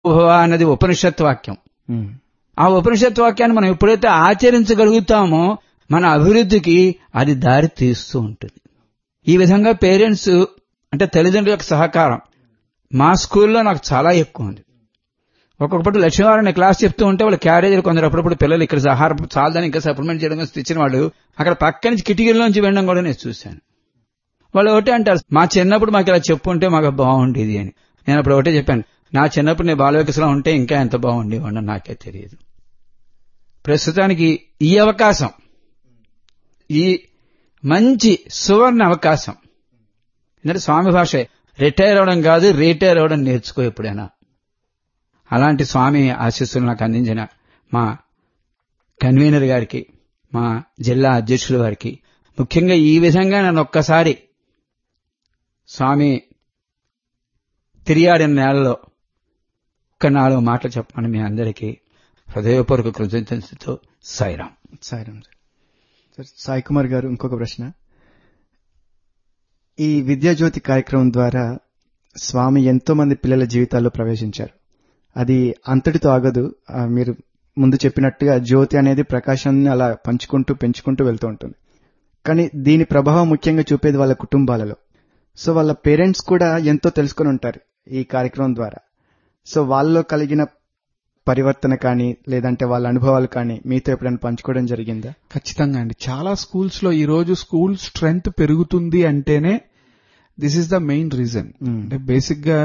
భవ అన్నది ఉపనిషత్ వాక్యం ఆ ఉపనిషత్ వాక్యాన్ని మనం ఎప్పుడైతే ఆచరించగలుగుతామో మన అభివృద్ధికి అది దారి తీస్తూ ఉంటుంది ఈ విధంగా పేరెంట్స్ అంటే తల్లిదండ్రుల యొక్క సహకారం మా స్కూల్లో నాకు చాలా ఎక్కువ ఉంది ఒక్కొక్కటి లక్ష్మీవారం క్లాస్ చెప్తూ ఉంటే వాళ్ళ క్యారేజీలు కొందరు అప్పుడప్పుడు పిల్లలు ఇక్కడ ఆహారం చాలని ఇంకా సప్లిమెంట్ చేయడం కోసం తెచ్చిన వాళ్ళు అక్కడ పక్క నుంచి కిటికీల్లోంచి వెళ్ళడం కూడా నేను చూశాను వాళ్ళు ఒకటే అంటారు మా చిన్నప్పుడు మాకు ఇలా చెప్పుంటే మాకు బాగుండేది అని నేను అప్పుడు ఒకటే చెప్పాను నా చిన్నప్పుడు నేను బాలవికసలో ఉంటే ఇంకా ఎంత బాగుండేవాడినో నాకే తెలియదు ప్రస్తుతానికి ఈ అవకాశం ఈ మంచి సువర్ణ అవకాశం ఎందుకంటే స్వామి భాష రిటైర్ అవడం కాదు రిటైర్ అవడం నేర్చుకో ఎప్పుడైనా అలాంటి స్వామి ఆశీస్సులు నాకు అందించిన మా కన్వీనర్ గారికి మా జిల్లా అధ్యక్షుల వారికి ముఖ్యంగా ఈ విధంగా నన్ను ఒక్కసారి స్వామి తిరియాడిన నేలలో ఒక్క నాలుగు మాటలు చెప్పమని మీ అందరికీ హృదయపూర్వక కృతజ్ఞతతో సాయిరాం సాయిరామ్ సార్ సార్ సాయి కుమార్ గారు ఇంకొక ప్రశ్న ఈ విద్యాజ్యోతి కార్యక్రమం ద్వారా స్వామి ఎంతో మంది పిల్లల జీవితాల్లో ప్రవేశించారు అది అంతటితో ఆగదు ఆ, మీరు ముందు చెప్పినట్టుగా జ్యోతి అనేది ప్రకాశాన్ని అలా పంచుకుంటూ పెంచుకుంటూ వెళ్తూ ఉంటుంది కానీ దీని ప్రభావం ముఖ్యంగా చూపేది వాళ్ళ కుటుంబాలలో సో వాళ్ళ పేరెంట్స్ కూడా ఎంతో తెలుసుకొని ఉంటారు ఈ కార్యక్రమం ద్వారా సో వాళ్ళలో కలిగిన పరివర్తన కానీ లేదంటే వాళ్ళ అనుభవాలు కానీ మీతో ఎప్పుడైనా పంచుకోవడం జరిగిందా ఖచ్చితంగా అండి చాలా స్కూల్స్ లో ఈ రోజు స్కూల్ స్ట్రెంగ్త్ పెరుగుతుంది అంటేనే this is the main reason hmm. అంటే బేసిక్ గా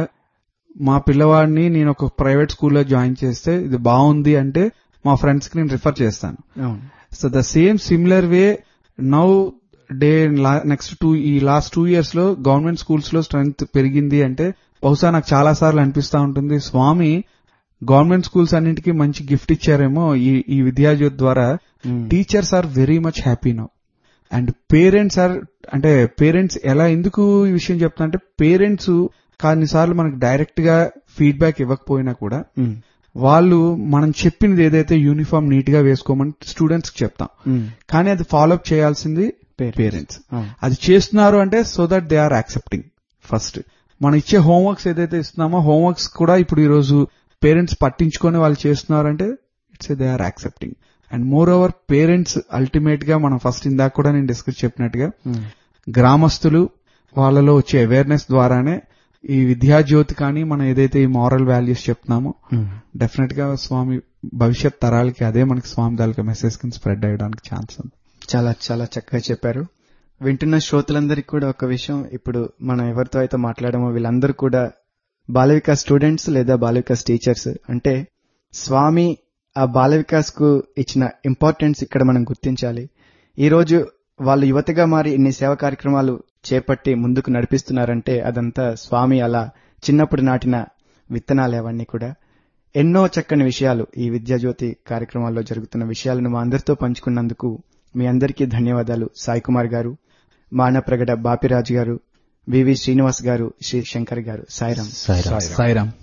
మా పిల్లవాడిని నేను ఒక ప్రైవేట్ స్కూల్లో జాయిన్ చేస్తే ఇది బాగుంది అంటే మా ఫ్రెండ్స్ కి నేను రిఫర్ చేస్తాను అవును so the same similar way now day next two ఈ లాస్ట్ టూ ఇయర్స్ లో గవర్నమెంట్ స్కూల్స్ లో స్ట్రెంగ్త్ పెరిగింది అంటే బహుశా నాకు చాలా సార్లు అనిపిస్తా ఉంటుంది స్వామి గవర్నమెంట్ స్కూల్స్ అన్నింటికి మంచి గిఫ్ట్ ఇచ్చారేమో ఈ ఈ విద్యాజ్యోతి ద్వారా hmm. Teachers are very much happy now and parents are అంటే పేరెంట్స్ ఎలా ఎందుకు ఈ విషయం చెప్తా అంటే పేరెంట్స్ కొన్నిసార్లు మనకు డైరెక్ట్ గా ఫీడ్బ్యాక్ ఇవ్వకపోయినా కూడా మ్మ్. వాళ్ళు మనం చెప్పింది ఏదైతే యూనిఫామ్ నీట్ గా వేసుకోమని స్టూడెంట్స్ కి చెప్తాం మ్మ్. కానీ అది ఫాలోఅప్ చేయాల్సింది Parents. పేరెంట్స్ అవును. అది చేస్తున్నారు అంటే so that they are accepting first మనం ఇచ్చే హోంవర్క్స్ ఏదైతే ఇస్తున్నామో హోంవర్క్స్ కూడా ఇప్పుడు ఈ రోజు పేరెంట్స్ పట్టించుకొని వాళ్ళు చేస్తున్నారంటే it's they are accepting and moreover parents ultimate గా మనం ఫస్ట్ ఇందాక కూడా నేను డిస్కస్ చెప్పినట్టుగా మ్మ్. గ్రామస్తులు వాళ్ళలో వచ్చే అవేర్నెస్ ద్వారానే ఈ విద్యాజ్యోతి కానీ మనం ఏదైతే ఈ మారల్ వాల్యూస్ చెప్తున్నామో మ్మ్. డెఫినెట్ గా స్వామి భవిష్యత్ తరాలకి అదే మనకి స్వామి దానికి మెసేజ్ కింద స్ప్రెడ్ అయ్యడానికి ఛాన్స్ ఉంది చాలా చాలా చక్కగా చెప్పారు వింటున్న శ్రోతలందరికీ కూడా ఒక విషయం ఇప్పుడు మనం ఎవరితో అయితే మాట్లాడామో వీళ్ళందరూ కూడా బాల వికాస్ స్టూడెంట్స్ లేదా బాల వికాస్ టీచర్స్ అంటే స్వామి ఆ బాల వికాస్ కు ఇచ్చిన ఇంపార్టెన్స్ ఇక్కడ మనం గుర్తించాలి ఈ రోజు వాళ్ళు యువతగా మారి ఇన్ని సేవా కార్యక్రమాలు చేపట్టి ముందుకు నడిపిస్తున్నారంటే అదంతా స్వామి అలా చిన్నప్పుడు నాటిన విత్తనాలు అవన్నీ కూడా ఎన్నో చక్కని విషయాలు ఈ విద్యాజ్యోతి కార్యక్రమాల్లో జరుగుతున్న విషయాలను మా అందరితో పంచుకున్నందుకు మీ అందరికీ ధన్యవాదాలు సాయి కుమార్ గారు మానప్రగడ బాపిరాజు గారు వివి శ్రీనివాస్ గారు శ్రీ శంకర్ గారు సాయిరాం సాయిరాం సాయిరామ్